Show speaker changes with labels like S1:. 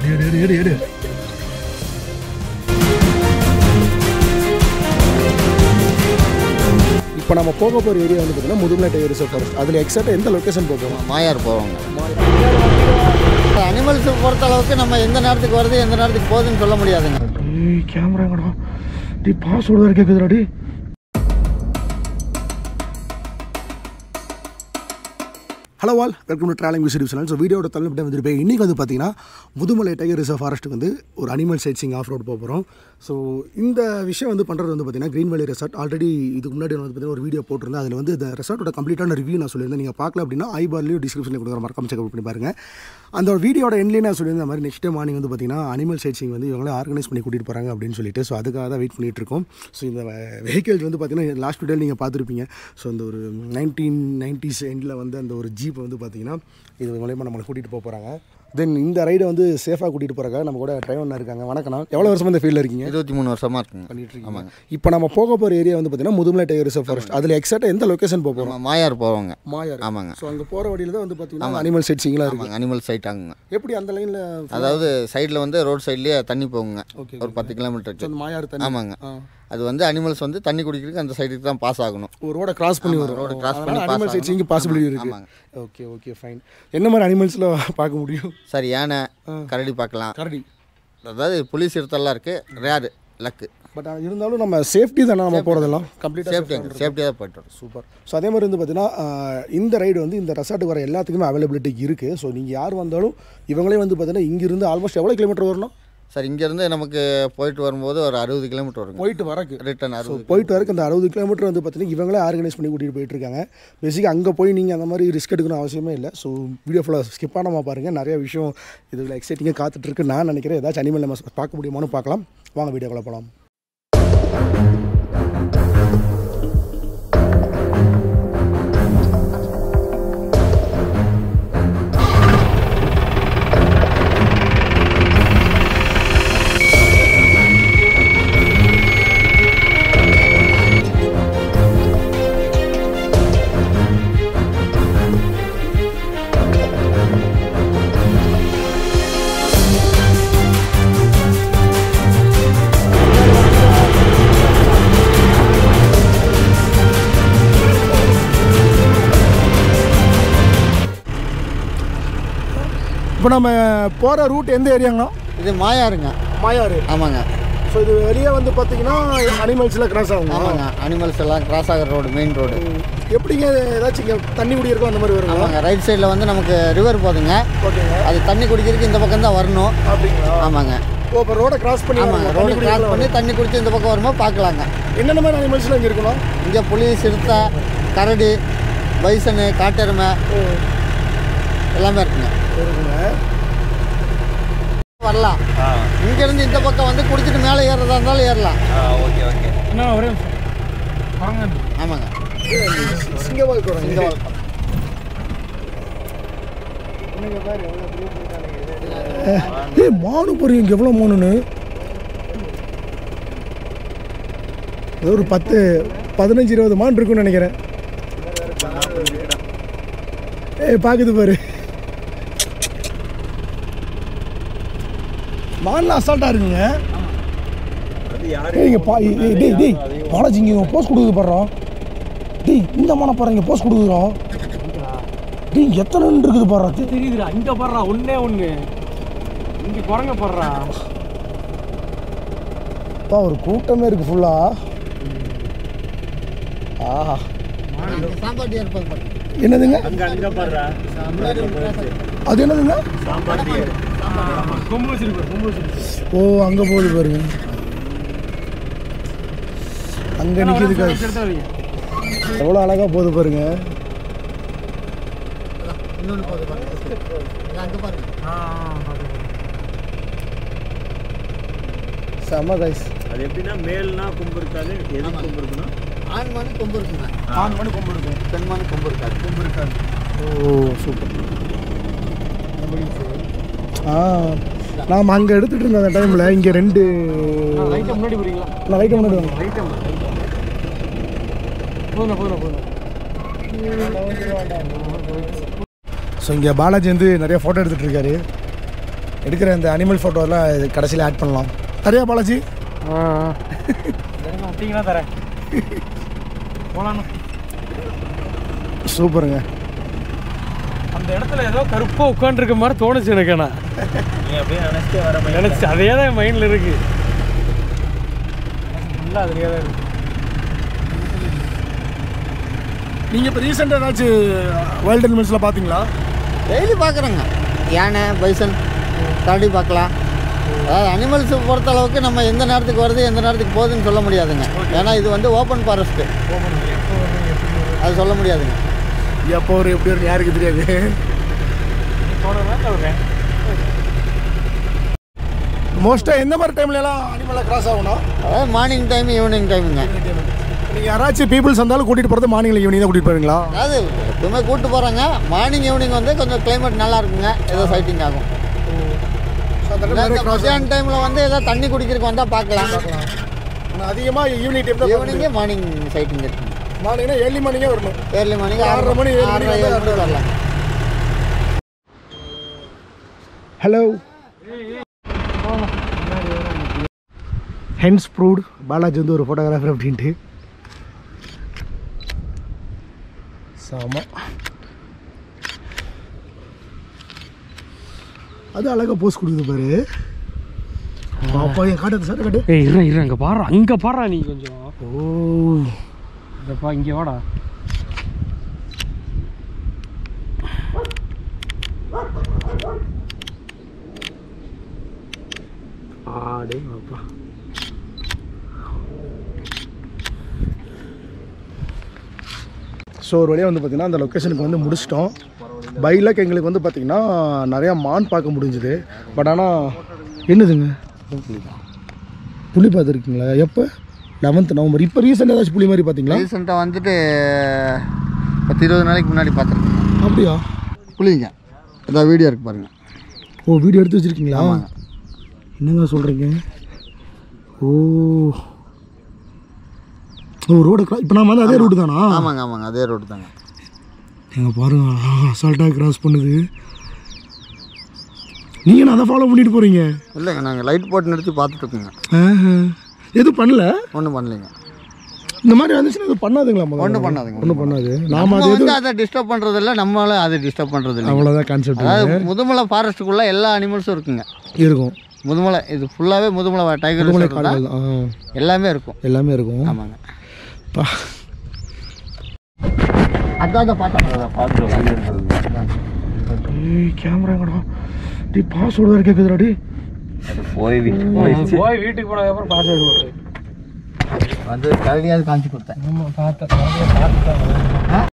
S1: எடு எடு எடு எடு இப்போ நம்ம போக போகிற ஏரியா வந்து பார்த்தீங்கன்னா முதுமலை டைகர் ரிசர்வ் ஃபாரஸ்ட் அதில் எக்ஸாக்டாக எந்த லொக்கேஷன் போக போகிறோம்
S2: மாயார் போவாங்க அனிமல்ஸ் பொறுத்த அளவுக்கு நம்ம எந்த நேரத்துக்கு வருது எந்த நேரத்துக்கு போகுதுன்னு சொல்ல முடியாதுங்க
S1: டேய் கேமராங்கடா டேய் பாஸ்வேர்டு வேறு கேட்குதுடா டேய் hello all welcome to travelling visit channel so வீடியோட தலைப்பிட்ட வந்துருப்பேன் இன்றைக்கி வந்து பார்த்தீங்கன்னா முதுமலை டைகர் ரிசர்வ் ஃபாரஸ்ட்டுக்கு வந்து ஒரு அனிமல் சைட்ஸிங் ஆஃப் ரோட் போக போகிறோம் ஸோ இந்த விஷயம் வந்து பண்ணுறது வந்து பார்த்தீங்கன்னா க்ரீன் வேலி ரெசார்ட் ஆல்ரெடி இதுக்கு முன்னாடி வந்து பார்த்தீங்கன்னா ஒரு வீடியோ போட்டிருந்தேன் அதில் வந்து இந்த ரெசார்ட்டோட கம்ப்ளீட்டான ரிவ்யூ நான் சொல்லியிருந்தேன் நீங்கள் பார்க்கல அப்படின்னா ஐ பார்லையும் டிஸ்கிரிப்ஷனில் கொடுக்குற மறக்காம செக் பண்ணி பாருங்கள் அந்த வீடியோட எண்ட்லேயே நான் சொல்லியிருந்த மாதிரி நெக்ஸ்ட் டே மார்னிங் வந்து பார்த்தீங்கன்னா அனிமல் சைட்ஸிங் வந்து இவங்களே ஆர்கனைஸ் பண்ணி கூட்டிகிட்டு போகிறாங்க அப்படின்னு சொல்லிட்டு ஸோ அதுக்காக தான் வெயிட் பண்ணிட்டு இருக்கோம் ஸோ இந்த வெஹிக்கிள்ஸ் வந்து பார்த்தீங்கன்னா லாஸ்ட் வீடியோ நீங்கள் பார்த்துருப்பீங்க ஸோ அந்த ஒரு நைன்டீன் நைன்டிஸ் எண்டில் வந்து அந்த ஒரு ஜீப் வந்து பார்த்தீங்கன்னா இது மூலயமா நம்மளை கூட்டிகிட்டு போக போகிறாங்க தென் இந்த ரைடை வந்து சேஃபாக கூட்டிகிட்டு போகிறாங்க நம்ம கூட டிரைவர் இருக்காங்க வணக்கம் எவ்வளோ வருஷமா இந்த ஃபீல்டில் இருக்கீங்க
S2: இருபத்தி மூணு வருஷமா இருக்குங்க
S1: பண்ணிட்டு இருக்கீங்க
S2: ஆமாங்க
S1: இப்போ நம்ம போக போகிற ஏரியா வந்து பார்த்தீங்கன்னா முதுமலை டைகர் ரிசர்வ் ஃபாரஸ்ட் அதில் எக்ஸாக்டாக எந்த லொக்கேஷன் போக போகிறோம்
S2: ஆமா, மாயார் போவாங்க
S1: மாயார்
S2: ஆமாங்க
S1: ஸோ அங்கே போகிற வழியில் தான் வந்து பார்த்தீங்கன்னா அனிமல் சைட்ஸிங்லாம் இருக்குது
S2: ஆமாங்க அனிமல் சைட் ஆகுங்க
S1: எப்படி அந்த லைனில்
S2: அதாவது சைடில் வந்து ரோட் சைட்லேயே தண்ணி போகுங்க
S1: ஓகே
S2: ஒரு பத்து கிலோமீட்டருக்கு
S1: அந்த மாயார் தண்ணி
S2: ஆமாங்க
S1: ஆ.
S2: அது வந்து அனிமல்ஸ் வந்து தண்ணி குடிக்கிறதுக்கு அந்த சைடுக்கு தான் பாஸ் ஆகணும்
S1: ஒரு ரோட கிராஸ் பண்ணி வரும்
S2: road cross பண்ணி pass
S1: அனிமல்
S2: ஆகணும்.
S1: சைட்ஸிஙங் பாசிபிலிட்டி இருக்கு
S2: ஆமாங்க.
S1: ஓகே ஓகே ஃபைன் என்ன மாதிரி அனிமல்ஸில் பார்க்க முடியும்
S2: சரி யானை கரடி பார்க்கலாம்
S1: கரடி
S2: அதாவது புலி சிறுத்தெல்லாம் இருக்குது ரேரு லக்கு
S1: பட் இருந்தாலும் நம்ம சேஃப்டி தானே நம்ம போகிறதெல்லாம் கம்ப்ளீட்டாக
S2: சேஃப்டியாக சேஃப்டியாக தான் போயிட்டு வரோம்
S1: சூப்பர் ஸோ அதே மாதிரி வந்து பார்த்தீங்கன்னா ஆஹ், இந்த ரைடு வந்து இந்த ரெசார்ட்டுக்கு வர எல்லாத்துக்குமே அவைலபிலிட்டி இருக்குது ஸோ நீங்கள் யார் வந்தாலும் இவங்களே வந்து பார்த்தீங்கன்னா இங்கிருந்து ஆல்மோஸ்ட் எவ்வளோ கிலோமீட்டர் வரணும்
S2: சார் இங்கேருந்து நமக்கு போயிட்டு வரும்போது ஒரு அறுபது கிலோமீட்டர் வருங்க
S1: போயிட்டு வரக்கு
S2: ரிட்டர்ன்
S1: ஸோ
S2: அறுபது
S1: போயிட்டு வரக்கு அந்த அறுபது கிலோமீட்டர் வந்து பார்த்தீங்கன்னா இவங்களே ஆர்கனைஸ் பண்ணி கூட்டிகிட்டு போயிட்டு இருக்காங்க பேசிக்காக அங்கே போய் நீங்கள் அந்த மாதிரி ரிஸ்க் எடுக்கணும் அவசியமே இல்லை ஸோ வீடியோ ஃபுல்லாக ஸ்கிப் பண்ணாமல் பாருங்கள் நிறைய விஷயம் இதில் எக்ஸைட்டிங்காக காத்துட்ருக்கு நான் நினைக்கிறேன் ஏதாச்சும் அனிமல் நம்ம பார்க்க முடியுமான்னு பார்க்கலாம் வாங்க வீடியோக்குள்ள போகலாம் இப்போ நம்ம போகிற ரூட் எந்த ஏரியாங்கண்ணா
S2: இது மாயாருங்க
S1: மாயாறு
S2: ஆமாங்க
S1: ஸோ இது வெளியே வந்து பார்த்தீங்கன்னா அனிமல்ஸ்லாம் கிராஸ் ஆகும்
S2: ஆமாங்க அனிமல்ஸ் எல்லாம் கிராஸ் ஆகிற ரோடு மெயின் ரோடு
S1: எப்படிங்க ஏதாச்சும் இங்கே தண்ணி குடி இருக்கும் அந்த மாதிரி வருங்களா
S2: ஆமாங்க ரைட் சைடில் வந்து நமக்கு ரிவர் போகுதுங்க
S1: ஓகேங்க
S2: அது தண்ணி குடிக்கிறதுக்கு இந்த பக்கம் தான் வரணும்
S1: அப்படிங்களா
S2: ஆமாங்க
S1: ஓ இப்போ ரோடை கிராஸ் பண்ணி
S2: ஆமாங்க
S1: வரணும்.
S2: ரோடு
S1: தண்ணி
S2: கிராஸ்
S1: குடிக்கலாம்
S2: பண்ணி தண்ணி குடிச்சு இந்த பக்கம் வரும்போது பார்க்கலாங்க
S1: என்னென்ன மாதிரி அனிமல்ஸ்லாம் இங்கே இருக்கணும்
S2: இங்கே புலி சிறுத்தை கரடி பைசனு காட்டெருமை எல்லாமே இருக்குங்க
S1: இருக்குங்க
S2: வரலாம் இங்கேருந்து இந்த பக்கம் வந்து குடிச்சிட்டு மேலே ஏறுறதா இருந்தாலும் ஏறலாம்
S1: என்ன ஒரே வாங்க
S2: ஆமாங்க
S1: சிங்கவால் கூட
S2: இந்த பக்கம்.
S1: ஏய் மானு பாரு இங்கே எவ்வளோ மானுன்னு ஏதோ ஒரு பத்து பதினஞ்சு இருபது மான் இருக்குன்னு நினைக்கிறேன் ஏய் பார்க்குது பாரு மான்லாம் அசால்ட்டாக இருக்குங்க ஏய் இங்கே பா ஏய் டேய் டேய் பாலாஜி இங்கே போஸ்ட் கொடுக்குது பாடுறோம் டேய் இந்த மானை பாரு இங்கே போஸ்ட் கொடுக்குறோம் டேய் எத்தனை இருக்குது பாடுறா
S3: தெரியுதுடா இங்க படுறா ஒண்ணே ஒண்ணு இங்க குரங்க படுறா
S1: அப்பா ஒரு கூட்டமே இருக்கு ஃபுல்லா ஆஹா
S2: அங்க சாம்பார் இருப்பது பாருங்க.
S1: என்னதுங்க
S3: அங்க அங்க படுறா
S2: முன்னாடி ஒரு cross ஆகுது.
S1: அது என்னதுங்க
S3: கொம்பு வச்சிருக்கு கொம்பு வச்சிருக்கு
S1: ஓ அங்க போகுது பாருங்க அங்க நிக்குது காய்
S3: எடுத்து வைங்க
S1: எவ்வளோ அழகா போகுது பாருங்க
S2: இன்னொன்று போகுது பாருங்க இது அங்க பாருங்க
S1: செம கைஸ்
S3: அது எப்படின்னா மேல்னா கொம்பு இருக்காது எது கொம்பு இருக்குன்னா
S2: ஆண் மானு கொம்பு இருக்குங்க
S1: ஆண் மணி கொம்பு இருக்கும்
S2: பெண் மானு கொம்பு இருக்காது
S1: கொம்பு இருக்காது ஓ சூப்பர் ஆ நாம் அங்கே எடுத்துகிட்டு இருந்த அந்த டைமில் இங்கே ரெண்டு
S3: லைட்டா முன்னாடி போறீங்களா
S1: நான் லைட்டை முன்னாடி வாங்க
S3: லைட்டா போதும் போதும் போதும்
S1: ஸோ இங்கே பாலாஜி வந்து நிறைய ஃபோட்டோ எடுத்துகிட்டு இருக்காரு எடுக்கிற இந்த அனிமல் ஃபோட்டோலாம் இது கடைசியில் ஆட் பண்ணலாம் சரியா பாலாஜி
S3: ஆ விட்டீங்கன்னா தரேன் போலாண்ணா
S1: சூப்பருங்க
S3: அந்த இடத்துல ஏதோ கருப்பா உட்காந்துருக்க மாதிரி தோணுச்சு எனக்கு ஆனால் நினச்சி அதே தான் என் மைண்டில் இருக்கு ஃபுல்லாக அதுலேயே தான் இருக்கு
S1: நீங்கள் இப்போ ரீசெண்டாக ஏதாச்சும் வைல்ட் அனிமல்ஸில் பார்த்தீங்களா
S2: டெய்லி பார்க்குறேங்க யானை பைசன் கரடி பார்க்கலாம் அதாவது அனிமல்ஸை பொறுத்த அளவுக்கு நம்ம எந்த நேரத்துக்கு வருது எந்த நேரத்துக்கு போகுதுன்னு சொல்ல முடியாதுங்க ஏன்னா இது வந்து ஓப்பன் ஃபாரஸ்ட்டு அது சொல்ல முடியாதுங்க
S1: எப்போ ஒரு எப்படி ஒரு யாருக்கு தெரியாது
S3: போன மாதிரி ஒரு
S1: மோஸ்ட்டாக எந்த மாதிரி டைம்லலாம் அனிமலாக கிராஸ் ஆகணும்
S2: அதாவது மார்னிங் டைம் ஈவினிங் டைமுங்க
S1: நீங்கள் யாராச்சும் பீப்புள்ஸ் வந்தாலும் கூட்டிகிட்டு போகிறது மார்னிங்கில் ஈவினிங் தான் கூட்டிகிட்டு போவீங்களா
S2: அதாவது எப்பவுமே கூப்பிட்டு போகிறாங்க மார்னிங் ஈவினிங் வந்து கொஞ்சம் கிளைமேட் நல்லா இருக்குங்க ஏதோ சைட்டிங் ஆகும் இல்ல, இந்த மத்தியான டைமில் வந்து ஏதோ தண்ணி குடிக்கிறதுக்கு வந்தால் பார்க்கலாம்
S1: ஆனால் அதிகமாக ஈவினிங் டைம் தான்
S2: ஈவினிங்கே மார்னிங் சைட்டிங் இருக்குங்க
S1: மார்னிங்னா ஏர்லி மார்னிங்கே வரணும்
S2: ஏர்லி மார்னிங்
S1: ஆறரை மணி, ஏழு மணி
S2: ஆறரை ஏழு
S1: வந்தா
S2: மணிக்கு வரலாம்
S1: ஹலோ ஹென்ஸ் ப்ரூவ்ட் பாலாஜி வந்து ஒரு ஃபோட்டோகிராஃபர் அப்படின்ட்டு சாமா அது அழகாக போஸ் கொடுக்குது பாரு அப்பா என் காட்டு சார் காட்டு
S3: ஏய் இரு இரு அங்கே பாரு அங்கே பாரு நீ கொஞ்சம்
S1: ஓ
S3: இதப்பா இங்கே வாடா
S1: ஆடே அப்பா ஸோ ஒரு வழியாக வந்து பார்த்திங்கன்னா அந்த லொக்கேஷனுக்கு வந்து முடிச்சிட்டோம் பைலக் எங்களுக்கு வந்து பார்த்திங்கன்னா நிறையா மான் பார்க்க முடிஞ்சுது பட் ஆனால் என்னதுங்க புலி பார்த்துருக்கீங்களா எப்போ லெவன்த் நவம்பர் இப்போ ரீசெண்டாக ஏதாச்சும் புலி மாதிரி பார்த்தீங்களா
S2: ரீசெண்டாக வந்துட்டு பத்து இருபது நாளைக்கு முன்னாடி பார்த்துருக்கேன்
S1: அப்படியா
S2: புளிங்க இதான் வீடியோ இருக்கு பாருங்க
S1: ஓ வீடியோ எடுத்து வச்சுருக்கீங்களா என்னங்க சொல்கிறீங்க ஓ ஓ ரோடு இப்போ நான் வந்து அதே ரூட்டு தானா
S2: ஆமாங்க ஆமாங்க அதே ரோடு தாங்க
S1: எங்க பாருங்க அசால்ட்டாக கிராஸ் பண்ணுது நீங்கள் நான் அதை ஃபாலோ பண்ணிட்டு போகிறீங்க
S2: இல்லைங்க நாங்கள் லைட் போட்டு நிறுத்தி பார்த்துட்டு இருக்கோங்க
S1: எதுவும் பண்ணல
S2: ஒன்றும் பண்ணலைங்க
S1: இந்த மாதிரி வந்துச்சுன்னா எதுவும் பண்ணாதுங்களா முதல்ல
S2: ஒன்றும் பண்ணாதுங்க
S1: ஒன்றும் பண்ணாது நாம
S2: நம்ம
S1: அது
S2: வந்து அதை டிஸ்டர்ப் பண்ணுறது இல்லை நம்மளும் அதை டிஸ்டர்ப் பண்ணுறது இல்லை
S1: அவ்வளோதான் கான்செப்ட்
S2: அதாவது முதுமலை ஃபாரஸ்ட்டுக்குள்ளே எல்லா அனிமல்ஸும் இருக்குங்க
S1: இருக்கும்
S2: முதுமலை இது ஃபுல்லாகவே முதுமலை டைகர்
S1: முதுமலை
S2: ரிசர்வ் தான்
S1: காடுகள் ஆ
S2: எல்லாமே இருக்கும்
S1: எல்லாமே இருக்கும்
S2: ஆமாங்க
S1: பா
S2: அதான் பார்த்தா
S1: ஏய் கேமரா கடா டி பாஸ்வேர்டு வேறு கேட்குதுடா டி
S3: போய் வீட்டுக்கு போனதுக்கப்புறம் பார்த்து
S2: வந்து கழுவியாவது காமிச்சு கொடுத்தேன்
S3: பார்த்தேன் பார்த்தேன்